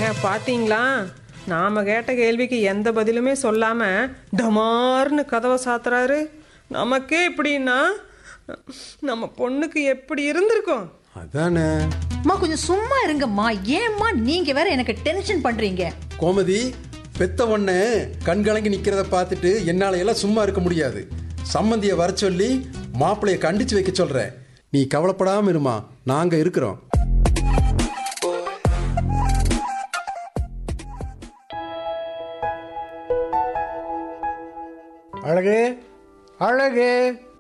ஏங்க பாத்தீங்களா நாம கேட்ட கேள்விக்கு எந்த பதிலுமே சொல்லாம டமார்னு கதவை சாத்துறாரு நமக்கே இப்படின்னா நம்ம பொண்ணுக்கு எப்படி இருந்திருக்கும் அதானே அம்மா கொஞ்சம் சும்மா இருங்கம்மா ஏம்மா நீங்க வேற எனக்கு டென்ஷன் பண்றீங்க கோமதி பெத்த ஒண்ணு கண்கலங்கி நிக்கிறத பார்த்துட்டு என்னால எல்லாம் சும்மா இருக்க முடியாது சம்மந்திய வர சொல்லி மாப்பிளைய கண்டிச்சு வைக்க சொல்றேன் நீ கவலைப்படாம இருமா நாங்க இருக்கிறோம் அழகு அழகு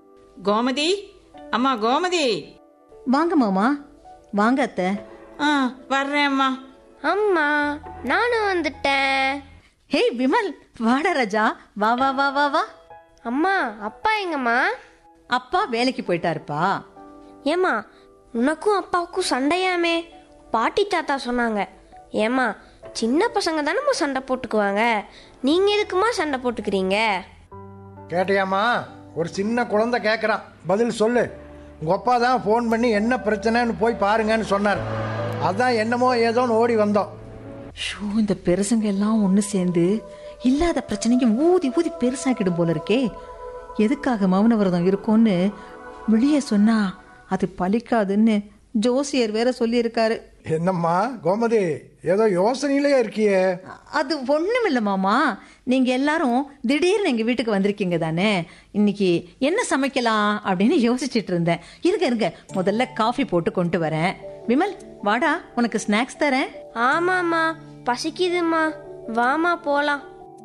கோமதி அம்மா கோமதி வாங்க மாமா வாங்க அத்தை ஆ வர்றேன் அம்மா அம்மா நானும் வந்துட்டேன் ஹே விமல் வாடா ராஜா வா வா வா வா வா அம்மா அப்பா எங்கம்மா அப்பா வேலைக்கு போயிட்டாருப்பா ஏம்மா உனக்கும் அப்பாவுக்கும் சண்டையாமே பாட்டி தாத்தா சொன்னாங்க ஏம்மா சின்ன பசங்க தானம்மா சண்டை போட்டுக்குவாங்க நீங்க எதுக்குமா சண்டை போட்டுக்கிறீங்க கேட்டியாம்மா ஒரு சின்ன குழந்தை கேட்குறான் பதில் சொல்லு உங்கள் அப்பா தான் ஃபோன் பண்ணி என்ன பிரச்சனைன்னு போய் பாருங்கன்னு சொன்னார் அதான் என்னமோ ஏதோன்னு ஓடி வந்தோம் ஷோ இந்த பெருசுங்க எல்லாம் ஒன்று சேர்ந்து இல்லாத பிரச்சனைக்கு ஊதி ஊதி பெருசாக்கிடும் போல இருக்கே எதுக்காக மௌன விரதம் இருக்கும்னு வெளியே சொன்னா அது பலிக்காதுன்னு ஜோசியர் வேற சொல்லியிருக்காரு என்னம்மா கோமதி ஏதோ யோசனையிலே இருக்கியே அது ஒண்ணும் இல்ல மாமா நீங்க எல்லாரும் திடீர்னு எங்க வீட்டுக்கு வந்திருக்கீங்க தானே இன்னைக்கு என்ன சமைக்கலாம் அப்படின்னு யோசிச்சிட்டு இருந்தேன் இருங்க இருங்க முதல்ல காஃபி போட்டு கொண்டு வரேன் விமல் வாடா உனக்கு ஸ்நாக்ஸ் தரேன் ஆமாம்மா பசிக்குதும்மா வாமா போலாம்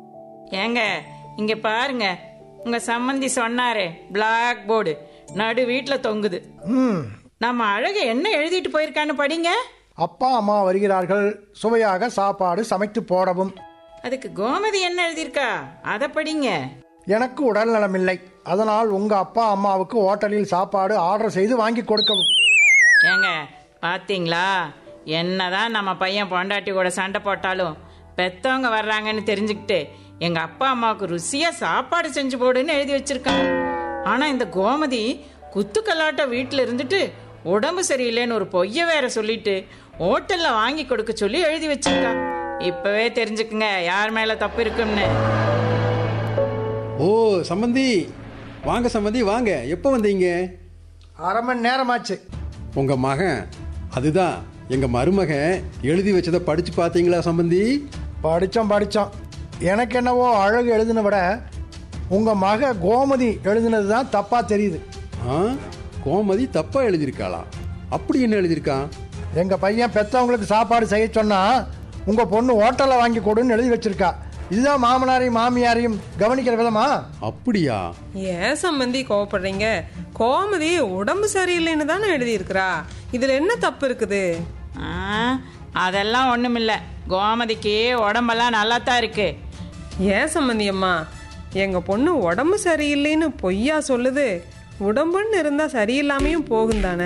ஏங்க இங்க பாருங்க உங்க சம்மந்தி சொன்னாரே பிளாக் போர்டு நடு வீட்டுல தொங்குது ம் நம்ம அழகு என்ன எழுதிட்டு போயிருக்கான்னு படிங்க அப்பா அம்மா வருகிறார்கள் சுவையாக சாப்பாடு சமைத்து போடவும் அதுக்கு கோமதி என்ன எழுதியிருக்கா அதை படிங்க எனக்கு உடல் நலமில்லை அதனால் உங்க அப்பா அம்மாவுக்கு ஹோட்டலில் சாப்பாடு ஆர்டர் செய்து வாங்கி கொடுக்கவும் ஏங்க பாத்தீங்களா என்னதான் நம்ம பையன் பொண்டாட்டி கூட சண்டை போட்டாலும் பெத்தவங்க வர்றாங்கன்னு தெரிஞ்சுக்கிட்டு எங்க அப்பா அம்மாவுக்கு ருசியா சாப்பாடு செஞ்சு போடுன்னு எழுதி வச்சிருக்காங்க ஆனா இந்த கோமதி குத்துக்கல்லாட்ட வீட்டுல இருந்துட்டு உடம்பு சரியில்லைன்னு ஒரு பொய்ய வேற சொல்லிட்டு ஹோட்டல்ல வாங்கி கொடுக்க சொல்லி எழுதி வச்சிருக்கா இப்பவே தெரிஞ்சுக்குங்க யார் மேல தப்பு இருக்குன்னு ஓ சம்மந்தி வாங்க சம்மந்தி வாங்க எப்போ வந்தீங்க அரை மணி நேரமாச்சு உங்க மகன் அதுதான் எங்க மருமகன் எழுதி வச்சதை படிச்சு பார்த்தீங்களா சம்பந்தி படித்தோம் படித்தோம் எனக்கு என்னவோ அழகு எழுதின விட உங்கள் மக கோமதி எழுதினது தான் தப்பாக தெரியுது ஆ கோமதி தப்பா எழுதியிருக்காளாம் அப்படி என்ன எழுதியிருக்கான் எங்கள் பையன் பெற்றவங்களுக்கு சாப்பாடு செய்ய சொன்னால் உங்கள் பொண்ணு ஹோட்டலில் வாங்கி கொடுன்னு எழுதி வச்சிருக்கா இதுதான் மாமனாரையும் மாமியாரையும் கவனிக்கிற விதமா அப்படியா ஏன் சம்பந்தி கோவப்படுறீங்க கோமதி உடம்பு சரியில்லைன்னு தானே எழுதியிருக்கிறா இதுல என்ன தப்பு இருக்குது ஆ, அதெல்லாம் ஒண்ணுமில்ல கோமதிக்கு உடம்பெல்லாம் நல்லா தான் இருக்கு ஏன் சம்பந்தி அம்மா எங்க பொண்ணு உடம்பு சரியில்லைன்னு பொய்யா சொல்லுது உடம்புன்னு இருந்தா சரியில்லாமையும் போகும் தானே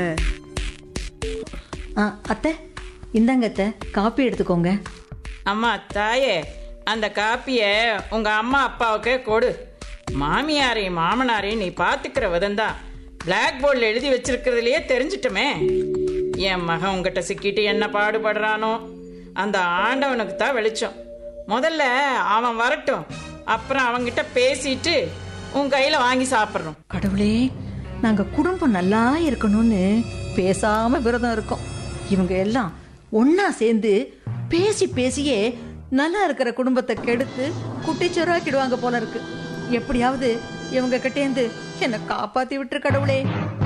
ஆ, அத்தை இந்தாங்க அத்தை காப்பி எடுத்துக்கோங்க அம்மா தாயே அந்த காப்பிய உங்க அம்மா அப்பாவுக்கு கொடு மாமியாரையும் மாமனாரையும் நீ பாத்துக்கிற விதம்தான் பிளாக் போர்டில் எழுதி வச்சிருக்கிறதுலயே தெரிஞ்சிட்டமே என் மகன் உங்ககிட்ட சிக்கிட்டு என்ன பாடுபடுறானோ அந்த ஆண்டவனுக்கு தான் வெளிச்சம் முதல்ல அவன் வரட்டும் அப்புறம் அவன்கிட்ட பேசிட்டு உன் கையில வாங்கி சாப்பிட்றோம் கடவுளே நாங்க குடும்பம் நல்லா இருக்கணும்னு பேசாம விரதம் இருக்கோம் இவங்க எல்லாம் ஒண்ணா சேர்ந்து பேசி பேசியே நல்லா இருக்கிற குடும்பத்தை கெடுத்து குட்டிச்சோறாக்கிடுவாங்க போல இருக்கு எப்படியாவது இவங்க கிட்டேந்து என்னை காப்பாத்தி விட்டுரு கடவுளே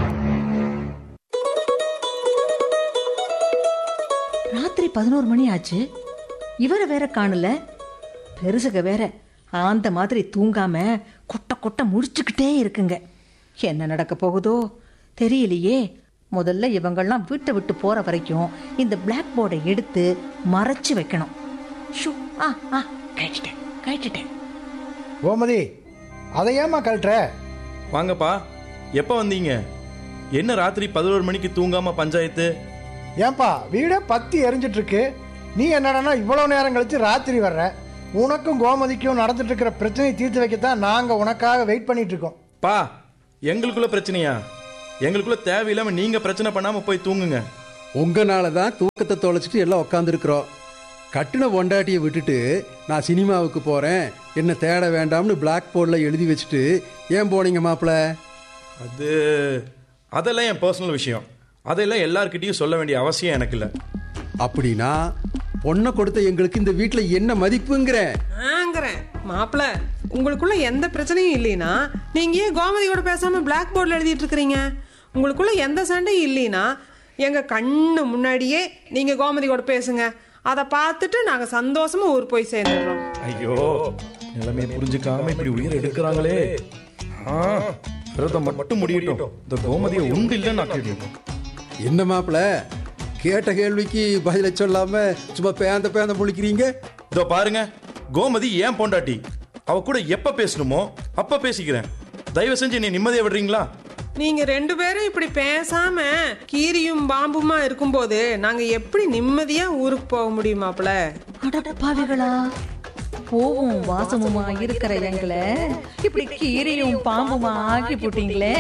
ராத்திரி பதினோரு மணி ஆச்சு இவரை வேற காணல பெருசுக வேற அந்த மாதிரி தூங்காம கொட்ட கொட்ட முடிச்சுக்கிட்டே இருக்குங்க என்ன நடக்க போகுதோ தெரியலையே முதல்ல இவங்கெல்லாம் வீட்டை விட்டு போற வரைக்கும் இந்த பிளாக் போர்டை எடுத்து மறைச்சு வைக்கணும் ஷூ ஆ ஆ கழிச்சிட்டேன் கழிச்சிட்டேன் கோமதி அதை ஏமா கழட்டுற வாங்கப்பா எப்போ வந்தீங்க என்ன ராத்திரி பதினோரு மணிக்கு தூங்காம பஞ்சாயத்து ஏன்பா வீடே பத்தி எரிஞ்சிட்டு இருக்கு நீ என்னடான்னா இவ்வளவு நேரம் கழிச்சு ராத்திரி வர்ற உனக்கும் கோமதிக்கும் நடந்துட்டு இருக்கிற பிரச்சனையை தீர்த்து வைக்கத்தான் நாங்க உனக்காக வெயிட் பண்ணிட்டு இருக்கோம் பா எங்களுக்குள்ள பிரச்சனையா எங்களுக்குள்ள தேவையில்லாம நீங்க பிரச்சனை பண்ணாம போய் தூங்குங்க உங்களால தான் தூக்கத்தை தொலைச்சிட்டு எல்லாம் உட்காந்துருக்குறோம் கட்டின பொண்டாட்டியை விட்டுட்டு நான் சினிமாவுக்கு போறேன் என்ன தேட வேண்டாம்னு பிளாக் போர்டில் எழுதி வச்சுட்டு ஏன் போனீங்க மாப்பிள்ள அது அதெல்லாம் என் பர்சனல் விஷயம் அதெல்லாம் எல்லார்கிட்டயும் சொல்ல வேண்டிய அவசியம் எனக்கு இல்லை அப்படின்னா பொண்ணை கொடுத்த எங்களுக்கு இந்த வீட்டில் என்ன மதிப்புங்கிறேன் ஆங்கிறேன் மாப்பிள உங்களுக்குள்ள எந்த பிரச்சனையும் இல்லைனா நீங்க ஏன் கோமதியோட பேசாம பிளாக் போர்டில் எழுதிட்டு இருக்கிறீங்க உங்களுக்குள்ள எந்த சண்டையும் இல்லைனா எங்க கண்ணு முன்னாடியே நீங்க கோமதியோட பேசுங்க அதை பார்த்துட்டு நாங்க சந்தோஷமா ஊர் போய் சேர்ந்துடுறோம் ஐயோ நிலைமையை புரிஞ்சுக்காம இப்படி உயிர் எடுக்கிறாங்களே ஆ, விரதம் மட்டும் முடியட்டும் இந்த கோமதியை உண்டு இல்லைன்னு நான் கேட்கணும் என்ன மாப்பிள்ள கேட்ட கேள்விக்கு பதில சொல்லாம சும்மா பேந்த பேந்த முழிக்கிறீங்க இதோ பாருங்க கோமதி ஏன் பொண்டாட்டி அவ கூட எப்ப பேசணுமோ அப்ப பேசிக்கிறேன் தயவு செஞ்சு நீ நிம்மதியா விடுறீங்களா நீங்க ரெண்டு பேரும் இப்படி பேசாம கீரியும் பாம்புமா இருக்கும்போது நாங்க எப்படி நிம்மதியா ஊருக்கு போக முடியும் மாப்பிள அடப்பாவிகளா போவும் வாசமுமா இருக்கிற எங்களை இப்படி கீரையும் பாம்புமா ஆக்கி போட்டீங்களே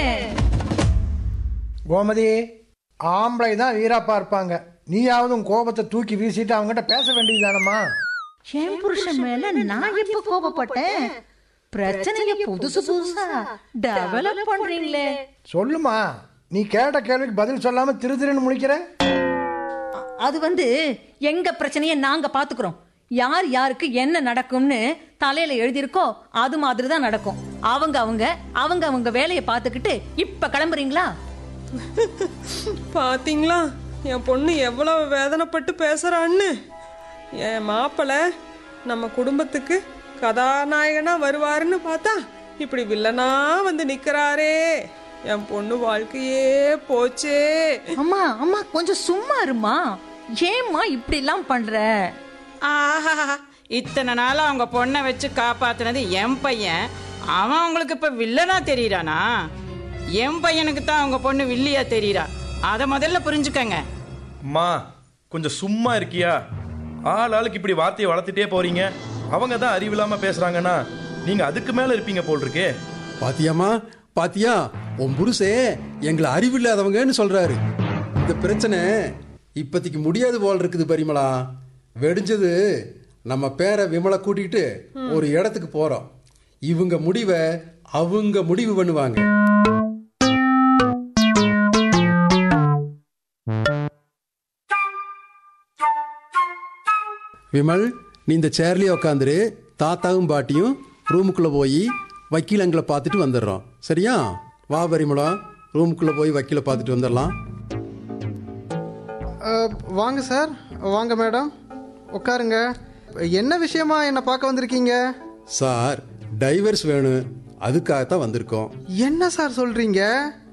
கோமதி ஆம்பளை தான் வீராப்பா இருப்பாங்க நீயாவது உன் கோபத்தை தூக்கி வீசிட்டு அவங்ககிட்ட பேச வேண்டியதுதானம்மா என் புருஷன் மேல நான் எப்ப கோபப்பட்டேன் பிரச்சனைய புதுசு புதுசா டெவலப் பண்றீங்களே சொல்லுமா நீ கேட்ட கேள்விக்கு பதில் சொல்லாம திரு திருன்னு முழிக்கிற அ- அது வந்து எங்க பிரச்சனைய நாங்க பாத்துக்கிறோம் யார் யாருக்கு என்ன நடக்கும்னு தலையில எழுதியிருக்கோ அது மாதிரி தான் நடக்கும் அவங்க அவங்க அவங்க அவங்க வேலையை பார்த்துக்கிட்டு இப்ப கிளம்புறீங்களா பாத்தீங்களா என் பொண்ணு எவ்வளவு வேதனைப்பட்டு பேசுறான்னு என் மாப்பிள நம்ம குடும்பத்துக்கு கதாநாயகனா வருவாருன்னு பார்த்தா இப்படி வில்லனா வந்து நிக்கிறாரே என் பொண்ணு வாழ்க்கையே போச்சே அம்மா அம்மா கொஞ்சம் சும்மா இருமா ஏம்மா இப்படி எல்லாம் பண்ற ஆஹா இத்தனை நாளா அவங்க பொண்ணை வச்சு காப்பாத்துனது என் பையன் அவன் உங்களுக்கு இப்ப வில்லனா தெரியறானா என் பையனுக்கு தான் அவங்க பொண்ணு வில்லியா தெரியறா அதை முதல்ல புரிஞ்சுக்கங்க அம்மா கொஞ்சம் சும்மா இருக்கியா ஆள் ஆளுக்கு இப்படி வார்த்தையை வளர்த்துட்டே போறீங்க அவங்க தான் அறிவில்லாம பேசுறாங்கன்னா நீங்க அதுக்கு மேல இருப்பீங்க போல் இருக்கே பாத்தியாமா பாத்தியா உன் புருஷே எங்களை அறிவில்லாதவங்கன்னு சொல்றாரு இந்த பிரச்சனை இப்போதைக்கு முடியாது போல் இருக்குது பரிமளா வெடிஞ்சது நம்ம பேரை விமலை கூட்டிகிட்டு ஒரு இடத்துக்கு போறோம் இவங்க முடிவை அவங்க முடிவு பண்ணுவாங்க விமல் நீ இந்த சேர்லயே உட்காந்துரு தாத்தாவும் பாட்டியும் ரூமுக்குள்ள போய் வக்கீலங்களை பார்த்துட்டு வந்துடுறோம் சரியா வா பரிமளம் ரூமுக்குள்ள போய் வக்கீலை பார்த்துட்டு வந்துடலாம் அஹ், வாங்க சார் வாங்க மேடம் உட்காருங்க என்ன விஷயமா என்னை பார்க்க வந்திருக்கீங்க சார் டைவர்ஸ் வேணும் அதுக்காகத்தான் வந்திருக்கோம் என்ன சார் சொல்றீங்க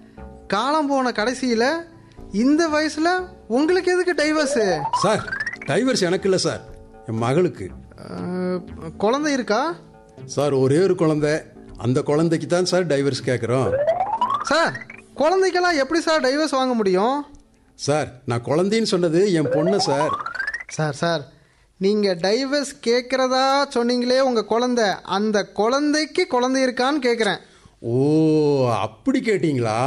காலம் போன கடைசியில இந்த வயசுல உங்களுக்கு எதுக்கு டைவர்ஸு சார் டைவர்ஸ் எனக்கு இல்லை சார் என் மகளுக்கு அஹ், குழந்தை இருக்கா சார் ஒரே ஒரு குழந்தை அந்த குழந்தைக்கு தான் சார் டைவர்ஸ் கேட்குறோம் சார் குழந்தைக்கெல்லாம் எப்படி சார் டைவர்ஸ் வாங்க முடியும் சார் நான் குழந்தைன்னு சொன்னது என் பொண்ணு சார் சார் சார் நீங்க டைவர்ஸ் கேட்கறதா சொன்னீங்களே உங்க குழந்தை அந்த குழந்தைக்கு குழந்தை இருக்கான்னு கேட்குறேன் ஓ அப்படி கேட்டிங்களா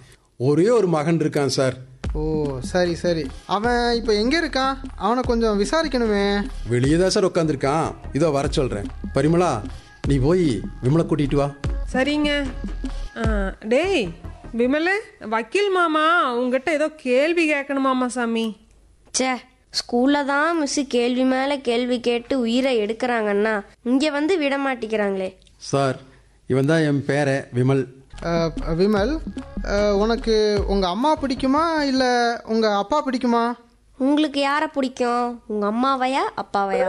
ஒரே ஒரு மகன் இருக்கான் சார் ஓ சரி சரி அவன் இப்போ எங்கே இருக்கான் அவனை கொஞ்சம் விசாரிக்கணுமே வெளியே தான் சார் உட்காந்துருக்கான் இதோ வர சொல்கிறேன் பரிமளா நீ போய் விமலை கூட்டிகிட்டு வா சரிங்க ஆ, டேய் விமல வக்கீல் மாமா உங்ககிட்ட ஏதோ கேள்வி கேட்கணுமாமா சாமி ச்சே ஸ்கூலில் தான் மிஸ்ஸு கேள்வி மேலே கேள்வி கேட்டு உயிரை எடுக்கிறாங்கன்னா இங்கே வந்து விட மாட்டேங்கிறாங்களே சார் இவன் தான் என் பேரை விமல் அஹ், விமல் அஹ், உனக்கு உங்கள் அம்மா பிடிக்குமா இல்லை உங்கள் அப்பா பிடிக்குமா உங்களுக்கு யாரை பிடிக்கும் உங்கள் அம்மாவையா அப்பாவையா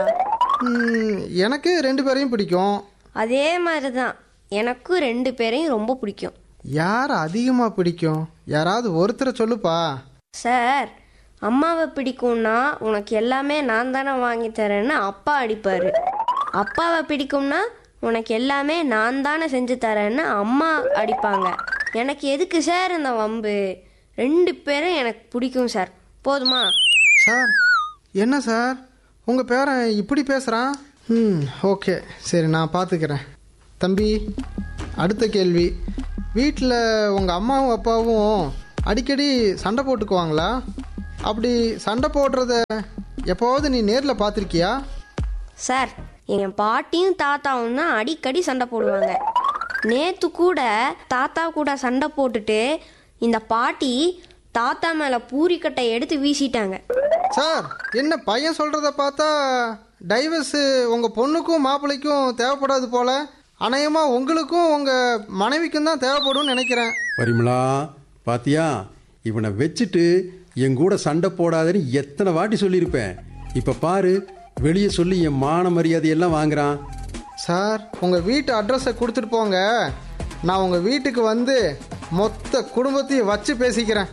ம், எனக்கு ரெண்டு பேரையும் பிடிக்கும் அதே மாதிரி தான் எனக்கும் ரெண்டு பேரையும் ரொம்ப பிடிக்கும் யார் அதிகமாக பிடிக்கும் யாராவது ஒருத்தரை சொல்லுப்பா சார் அம்மாவை பிடிக்கும்னா உனக்கு எல்லாமே நான் தானே வாங்கி தரேன்னு அப்பா அடிப்பார் அப்பாவை பிடிக்கும்னா உனக்கு எல்லாமே நான் தானே செஞ்சு தரேன்னு அம்மா அடிப்பாங்க எனக்கு எதுக்கு சார் இந்த வம்பு ரெண்டு பேரும் எனக்கு பிடிக்கும் சார் போதுமா சார் என்ன சார் உங்கள் பேரன் இப்படி பேசுகிறான் ம் ஓகே சரி நான் பார்த்துக்கிறேன் தம்பி அடுத்த கேள்வி வீட்டில் உங்கள் அம்மாவும் அப்பாவும் அடிக்கடி சண்டை போட்டுக்குவாங்களா அப்படி சண்டை போடுறத எப்போவாவது நீ நேரில் பார்த்துருக்கியா சார் என் பாட்டியும் தாத்தாவும் தான் அடிக்கடி சண்டை போடுவாங்க நேத்து கூட தாத்தா கூட சண்டை போட்டுட்டு இந்த பாட்டி தாத்தா மேல பூரிக்கட்டை எடுத்து வீசிட்டாங்க சார் என்ன பையன் சொல்கிறத பார்த்தா டைவர்ஸு உங்கள் பொண்ணுக்கும் மாப்பிள்ளைக்கும் தேவைப்படாது போல அநேகமாக உங்களுக்கும் உங்கள் மனைவிக்கும் தான் தேவைப்படும்னு நினைக்கிறேன் பரிமளா பாத்தியா இவனை வச்சுட்டு என் கூட சண்டை போடாதன்னு எத்தனை வாட்டி சொல்லியிருப்பேன் இப்ப பாரு வெளியே சொல்லி என் மான மரியாதையெல்லாம் வாங்குறான் சார் உங்கள் வீட்டு அட்ரஸை கொடுத்துட்டு போங்க நான் உங்கள் வீட்டுக்கு வந்து மொத்த குடும்பத்தையும் வச்சு பேசிக்கிறேன்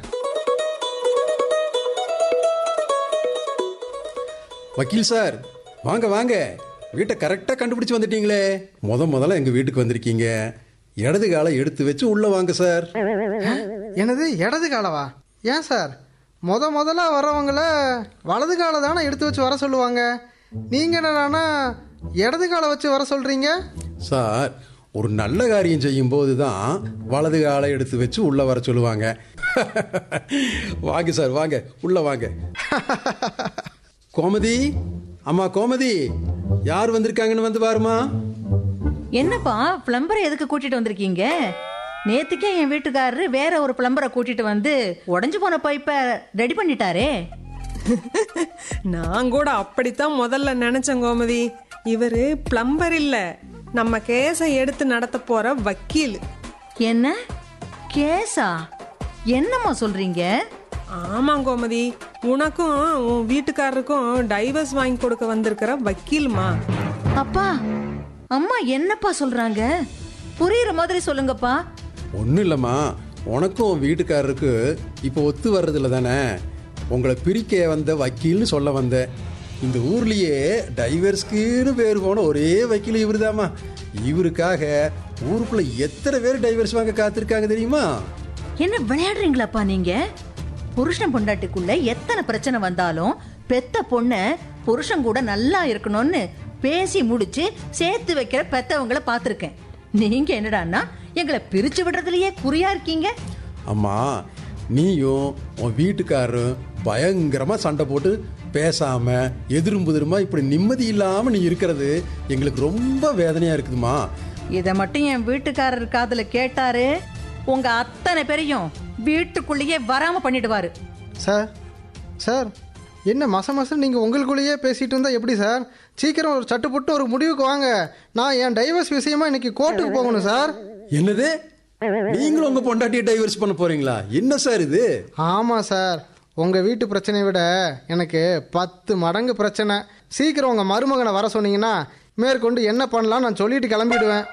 வக்கீல் சார் வாங்க வாங்க வீட்டை கரெக்டாக கண்டுபிடிச்சு வந்துட்டீங்களே முத முதல்ல எங்கள் வீட்டுக்கு வந்திருக்கீங்க இடது காலை எடுத்து வச்சு உள்ளே வாங்க சார் எனது இடது காலவா ஏன் சார் முத முதல்ல வரவங்கள வலது காலை தானே எடுத்து வச்சு வர சொல்லுவாங்க நீங்கள் என்னடானா இடது காலை வச்சு வர சொல்கிறீங்க சார் ஒரு நல்ல காரியம் செய்யும்போது தான் வலது காலை எடுத்து வச்சு உள்ளே வர சொல்லுவாங்க வாங்க சார் வாங்க உள்ளே வாங்க கோமதி அம்மா கோமதி யார் வந்திருக்காங்கன்னு வந்து பாருமா என்னப்பா பிளம்பரை எதுக்கு கூட்டிட்டு வந்திருக்கீங்க நேத்துக்கே என் வீட்டுக்காரரு வேற ஒரு பிளம்பரை கூட்டிட்டு வந்து உடஞ்சு போன பைப்பை ரெடி பண்ணிட்டாரே நான் கூட அப்படித்தான் முதல்ல நினைச்சேன் கோமதி இவரு பிளம்பர் இல்ல நம்ம கேஸை எடுத்து நடத்த போற வக்கீல் என்ன கேஸா என்னம்மா சொல்றீங்க ஆமா கோமதி உனக்கும் உன் வீட்டுக்காரருக்கும் டைவர்ஸ் வாங்கி கொடுக்க வந்திருக்கிற வக்கீல்மா அப்பா அம்மா என்னப்பா சொல்றாங்க புரியுற மாதிரி சொல்லுங்கப்பா ஒன்றும் இல்லைம்மா உனக்கும் உன் வீட்டுக்காரருக்கு இப்போ ஒத்து வர்றதில்ல தானே உங்களை பிரிக்க வந்த வக்கீல்னு சொல்ல வந்தேன் இந்த ஊர்லயே டைவர்ஸ்க்குன்னு பேர் போன ஒரே வக்கீல் இவருதாம்மா இவருக்காக ஊருக்குள்ள எத்தனை பேர் டைவர்ஸ் வாங்க காத்திருக்காங்க தெரியுமா என்ன விளையாடுறீங்களாப்பா நீங்க புருஷன் பொண்டாட்டிக்குள்ள எத்தனை பிரச்சனை வந்தாலும் பெத்த பொண்ண புருஷன் கூட நல்லா இருக்கணும்னு பேசி முடிச்சு சேர்த்து வைக்கிற பெத்தவங்கள பாத்திருக்கேன் நீங்க என்னடான்னா எங்களை பிரிச்சு விடுறதுலயே குறியா இருக்கீங்க அம்மா நீயும் உன் வீட்டுக்காரரும் பயங்கரமா சண்டை போட்டு பேசாம எதிரும் புதிருமா இப்படி நிம்மதி இல்லாம நீ இருக்கிறது எங்களுக்கு ரொம்ப வேதனையா இருக்குதுமா இத மட்டும் என் வீட்டுக்காரர் காதுல கேட்டாரு உங்க அத்தனை பேரையும் வீட்டுக்குள்ளேயே வராம பண்ணிடுவாரு சார் சார் என்ன மச மசம் நீங்கள் உங்களுக்குள்ளேயே பேசிட்டு இருந்தா எப்படி சார் சீக்கிரம் ஒரு சட்டு போட்டு ஒரு முடிவுக்கு வாங்க நான் என் டைவர்ஸ் விஷயமா இன்னைக்கு கோர்ட்டுக்கு போகணும் சார் என்னது நீங்களும் உங்க பொண்டாட்டியை டைவர்ஸ் பண்ண போறீங்களா என்ன சார் இது ஆமாம் சார் உங்கள் வீட்டு பிரச்சனையை விட எனக்கு பத்து மடங்கு பிரச்சனை சீக்கிரம் உங்கள் மருமகனை வர சொன்னீங்கன்னா மேற்கொண்டு என்ன பண்ணலாம் நான் சொல்லிட்டு கிளம்பிடுவேன்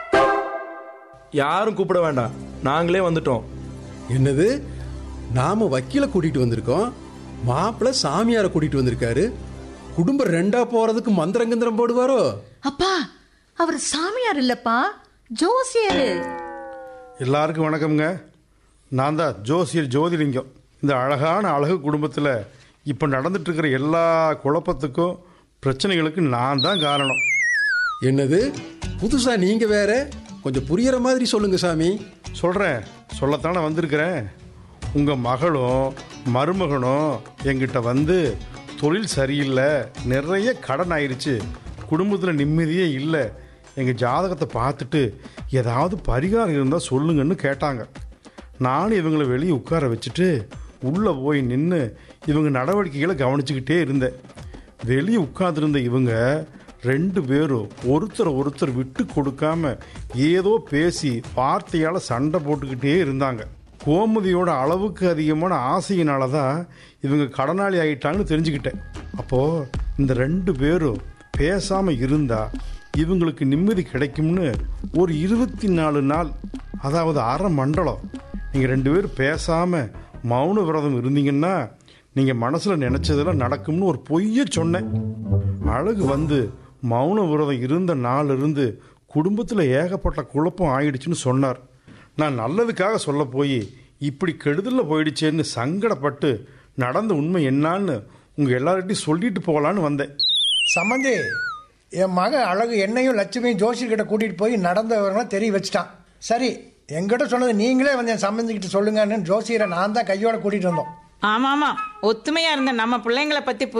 யாரும் கூப்பிட வேண்டாம் நாங்களே வந்துட்டோம் என்னது நாம வக்கீல கூட்டிட்டு வந்திருக்கோம் மாப்பிள்ளை சாமியாரை கூட்டிட்டு வந்திருக்காரு குடும்பம் ரெண்டா போறதுக்கு மந்திரம் கிந்திரம் போடுவாரோ அப்பா அவர் சாமியார் இல்லப்பா ஜோசியரு எல்லாருக்கும் வணக்கம்ங்க நான் தான் ஜோசியர் ஜோதிலிங்கம் இந்த அழகான அழகு குடும்பத்தில் இப்போ நடந்துட்டு இருக்கிற எல்லா குழப்பத்துக்கும் பிரச்சனைகளுக்கும் நான் தான் காரணம் என்னது புதுசா நீங்க வேற கொஞ்சம் புரியற மாதிரி சொல்லுங்க சாமி சொல்கிறேன் சொல்லத்தானே வந்திருக்கிறேன் உங்கள் மகளும் மருமகனும் எங்கிட்ட வந்து தொழில் சரியில்லை நிறைய கடன் ஆயிடுச்சு குடும்பத்தில் நிம்மதியே இல்லை எங்கள் ஜாதகத்தை பார்த்துட்டு ஏதாவது பரிகாரம் இருந்தால் சொல்லுங்கன்னு கேட்டாங்க நானும் இவங்களை வெளியே உட்கார வச்சுட்டு உள்ளே போய் நின்று இவங்க நடவடிக்கைகளை கவனிச்சுக்கிட்டே இருந்தேன் வெளியே உட்கார்ந்திருந்த இவங்க ரெண்டு பேரும் ஒருத்தர் ஒருத்தர் விட்டு கொடுக்காம ஏதோ பேசி வார்த்தையால சண்டை போட்டுக்கிட்டே இருந்தாங்க கோமதியோட அளவுக்கு அதிகமான ஆசையினால தான் இவங்க கடனாளி ஆயிட்டாங்கன்னு தெரிஞ்சுக்கிட்டேன் அப்போ இந்த ரெண்டு பேரும் பேசாம இருந்தா இவங்களுக்கு நிம்மதி கிடைக்கும்னு ஒரு இருபத்தி நாலு நாள் அதாவது அரை மண்டலம் நீங்க ரெண்டு பேரும் பேசாம மௌன விரதம் இருந்தீங்கன்னா நீங்க மனசுல நினைச்சதெல்லாம் நடக்கும்னு ஒரு பொய்ய சொன்னேன் அழகு வந்து மௌன விரதம் இருந்த நாள் இருந்து குடும்பத்தில் ஏகப்பட்ட குழப்பம் ஆயிடுச்சுன்னு சொன்னார் நான் நல்லதுக்காக சொல்ல போய் இப்படி கெடுதலில் போயிடுச்சேன்னு சங்கடப்பட்டு நடந்த உண்மை என்னான்னு உங்க எல்லார்கிட்டையும் சொல்லிட்டு போகலான்னு வந்தேன் சம்மந்தி என் மக அழகு என்னையும் லட்சுமியும் ஜோசியர்கிட்ட கூட்டிகிட்டு போய் நடந்த விவரங்களை தெரிய வச்சுட்டான் சரி என்கிட்ட சொன்னது நீங்களே வந்து என் சம்மந்திக்கிட்ட சொல்லுங்கன்னு ஜோசியரை நான் தான் கையோட கூட்டிகிட்டு வந்தோம் ஆமா ஆமா ஒத்துமையா இருந்த நம்ம பிள்ளைங்களை பத்தி